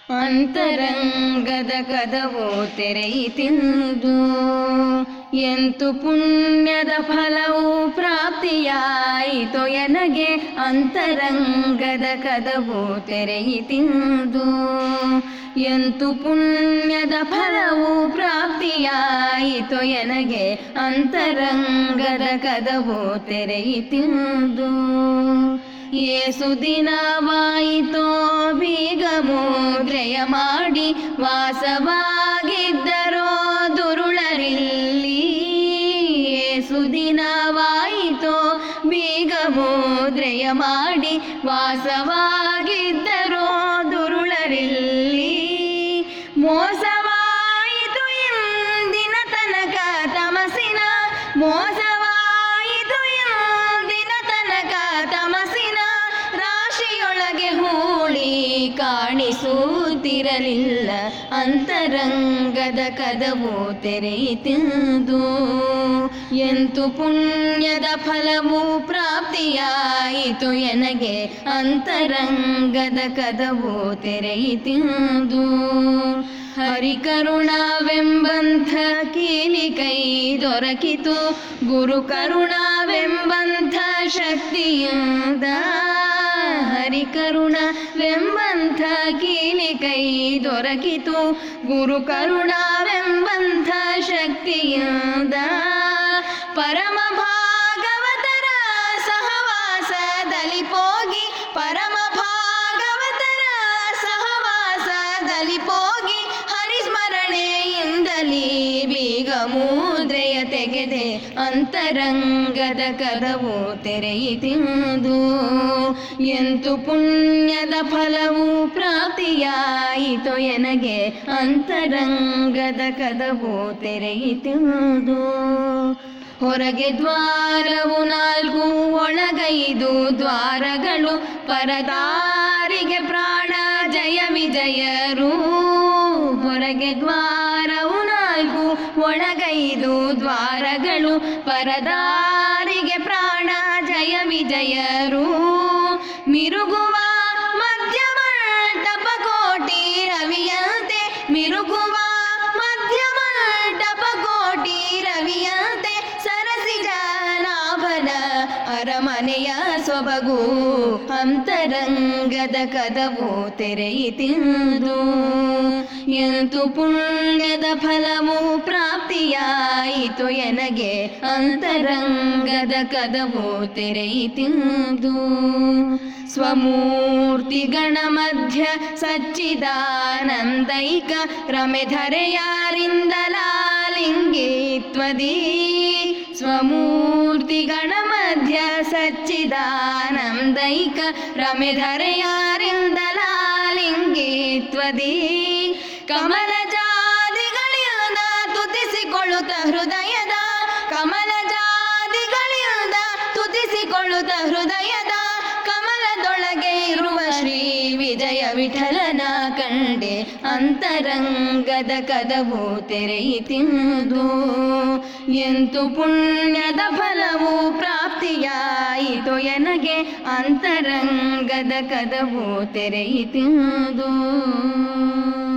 ಅಂತರಂಗದ ಕದವು ತೆರೆಯಿತಿಂದು ಎಂತು ಪುಣ್ಯದ ಫಲವು ಪ್ರಾಪ್ತಿಯಾಯಿತು ಎನಗೆ ಅಂತರಂಗದ ಕದವು ತೆರೆಯಿತಿಂದು ಎಂತು ಪುಣ್ಯದ ಫಲವು ಪ್ರಾಪ್ತಿಯಾಯಿತು ಎನಗೆ ಅಂತರಂಗದ ಕದವು ತೆರೆಯಿತಿಂದು ಏಸು ದಿನವಾಯಿತೋ ಬೀಗ ಮುದ್ರೆಯ ಮಾಡಿ ವಾಸವಾಗಿದ್ದರೋ ದುರುಳರಿಲ್ಲಿ ಏಸು ದಿನವಾಯಿತೋ ಬೀಗ ಮುದ್ರೆಯ ಮಾಡಿ ವಾಸವಾಗಿದ್ದರೋ ದುರುಳರಿಲ್ಲಿ ಮೋಸವಾಯಿತು ಎಂದಿನ ತನಕ ತಮಸಿನ ಮೋಸವಾಯಿತು ಎಂದಿನ ತನಕ ತಮಸಿನ ರಾಶಿಯೊಳಗೆ ಹೂಳಿ ಕಾಣಿಸುತ್ತಿರಲಿಲ್ಲ ಅಂತರಂಗದ ಕದವು ತೆರೆಯಿತಿಂದು ಎಂತು ಪುಣ್ಯದ ಫಲವು ಪ್ರಾಪ್ತಿಯಾಯಿತು ಎನಗೆ ಅಂತರಂಗದ ಕದವು ತೆರೆಯಿತಿಂದು ಹರಿಕರುಣವೆಂಬಂಥ ಕೀಲಿ ಕೈ ದೊರಕಿತು ಗುರು ಕರುಣವೆಂಬಂಥ ಶಕ್ತಿಯಿಂದ ಹರಿಕರುಣವೆಂಬಂಥ ಕೀಲಿ ಕೈ ದೊರಕಿತು ಗುರು ಕರುಣವೆಂಬಂಥ ಶಕ್ತಿಯಿಂದ ಪರಮ ಭಾಗವತರ ಸಹವಾಸದಲ್ಲಿ ಹೋಗಿ ಪರಮ ಭಾಗವತರ ಸಹವಾಸದಲ್ಲಿ ಹೋಗಿ ಹರಿಸ್ಮರಣೆಯಿಂದಲೇ ಬೀಗ ಮುದ್ರೆಯ ತೆಗೆದೆ ಅಂತರಂಗದ ಕದವು ತೆರೆಯಿತಿಂದು ಎಂತು ಪುಣ್ಯದ ಫಲವು ಪ್ರಾಪ್ತಿಯಾಯಿತು ಎನಗೆ ಅಂತರಂಗದ ಕದವು ತೆರೆಯಿತಿಂದು ಹೊರಗೆ ದ್ವಾರವು ನಾಲ್ಕು ಒಳಗೈದು ದ್ವಾರಗಳು ಪರದಾರಿಗೆ ಪ್ರಾಣ ಜಯ ವಿಜಯರು ಹೊರಗೆ ದ್ವಾರವು ನಾಲ್ಕು ಒಳಗೈದು ದ್ವಾರಗಳು ಪರದಾರಿಗೆ ಪ್ರಾಣ ಜಯ ವಿಜಯರು ಮಿರುಗುವ ಮಧ್ಯಮ ಕೋಟಿ ರವಿಯಂತೆ ಮಿರುಗುವ ಮಧ್ಯಮ ಕೋಟಿ ರವಿಯಂತೆ ಸರಸಿ ಜನಾಭನ ಅರಮನೆಯ ಸೊಬಗು ಅಂತರಂಗದ ಕದವು ತೆರೆಯಿತಿಂದು ಎಂತು ಪುಣ್ಯದ ಫಲವು ಪ್ರಾಪ್ತಿಯಾಯಿತು ಎನಗೆ ಅಂತರಂಗದ ಕದವು ತೆರೆಯಿತಿಂದು ಸ್ವಮೂರ್ತಿಗಣ ಮಧ್ಯ ಸಚ್ಚಿದಾನಂದೈಕ ರಮೆಧರೆಯಾರಿಂದಲಾಲಿಂಗಿತ್ವದಿ ಸ್ವಮೂರ್ತಿಗಣ ಮಧ್ಯ ಸಚ್ಚಿದಾನಂದೈಕ ರಮೆಧರೆಯಾರಿಂದಲಾಲಿಂಗಿತ್ವದಿ ಕಮಲ ಜಾದಿಗಳಿಂದ ತುತಿಸಿಕೊಳ್ಳುತ್ತ ಹೃದಯದ ಕಮಲ ಜಾದಿಗಳಿಂದ ತುತಿಸಿಕೊಳ್ಳುತ್ತ ಹೃದಯದ ಕಮಲದೊಳಗೆ ಇರುವ ಶ್ರೀ ವಿಜಯ ವಿಠಲನ ಕಂಡೆ ಅಂತರಂಗದ ಕದವು ತೆರೆಯಿತಿಂದು ಎಂತು ಪುಣ್ಯದ ಫಲವು ಪ್ರಾಪ್ತಿಯಾಯಿತು ಎನಗೆ ಅಂತರಂಗದ ಕದವು ತೆರೆಯಿತಿಂದು